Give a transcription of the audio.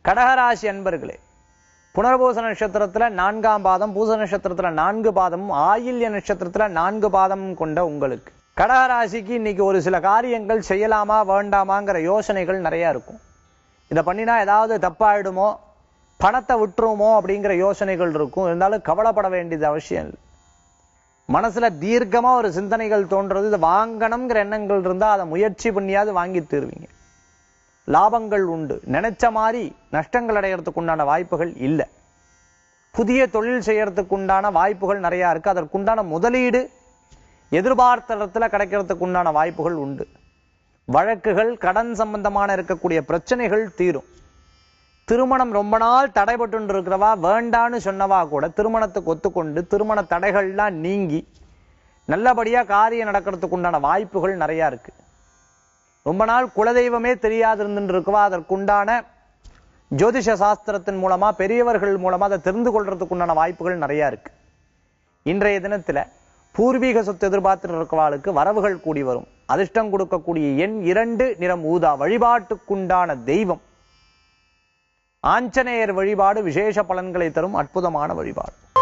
கடகராசி அன்பர்களே புனர்பூச நட்சத்திரத்துல நான்காம் பாதம் பூச நட்சத்திரத்துல நான்கு பாதமும் ஆயில்ய நட்சத்திரத்துல நான்கு பாதமும் கொண்ட உங்களுக்கு கடகராசிக்கு இன்னைக்கு ஒரு சில காரியங்கள் செய்யலாமா வேண்டாமாங்கிற யோசனைகள் நிறைய இருக்கும் இதை பண்ணினா ஏதாவது தப்பாயிடுமோ பணத்தை விட்டுருமோ அப்படிங்கிற யோசனைகள் இருக்கும் இருந்தாலும் கவலைப்பட வேண்டியது அவசியம் இல்லை மனசுல தீர்க்கமா ஒரு சிந்தனைகள் தோன்றது இது வாங்கணுங்கிற எண்ணங்கள் இருந்தா அதை முயற்சி பண்ணியாவது வாங்கி தீருவீங்க லாபங்கள் உண்டு நினைச்ச மாதிரி நஷ்டங்கள் அடையறதுக்கு உண்டான வாய்ப்புகள் இல்லை புதிய தொழில் செய்யறதுக்கு உண்டான வாய்ப்புகள் நிறைய இருக்கு அதற்குண்டான முதலீடு எதிர்பார்த்த இடத்துல கிடைக்கிறதுக்கு உண்டான வாய்ப்புகள் உண்டு வழக்குகள் கடன் சம்பந்தமான இருக்கக்கூடிய பிரச்சனைகள் தீரும் திருமணம் ரொம்ப நாள் தடைபட்டு இருக்கிறவா வேண்டான்னு சொன்னவா கூட திருமணத்துக்கு ஒத்துக்கொண்டு திருமண தடைகள்லாம் நீங்கி நல்லபடியா காரியம் நடக்கிறதுக்கு உண்டான வாய்ப்புகள் நிறைய இருக்கு ரொம்ப நாள் குலதெய்வமே தெரியாது இருந்துட்டு இருக்கவா அதற்குண்டான ஜோதிஷ சாஸ்திரத்தின் மூலமா பெரியவர்கள் மூலமா அதை தெரிந்து கொள்றதுக்கு உண்டான வாய்ப்புகள் நிறைய இருக்கு இன்றைய தினத்துல பூர்வீக சொத்து எதிர்பார்த்துட்டு இருக்கவாளுக்கு வரவுகள் கூடி வரும் அதிர்ஷ்டம் கொடுக்கக்கூடிய எண் இரண்டு நிறம் ஊதா வழிபாட்டுக்குண்டான தெய்வம் ஆஞ்சநேயர் வழிபாடு விசேஷ பலன்களை தரும் அற்புதமான வழிபாடு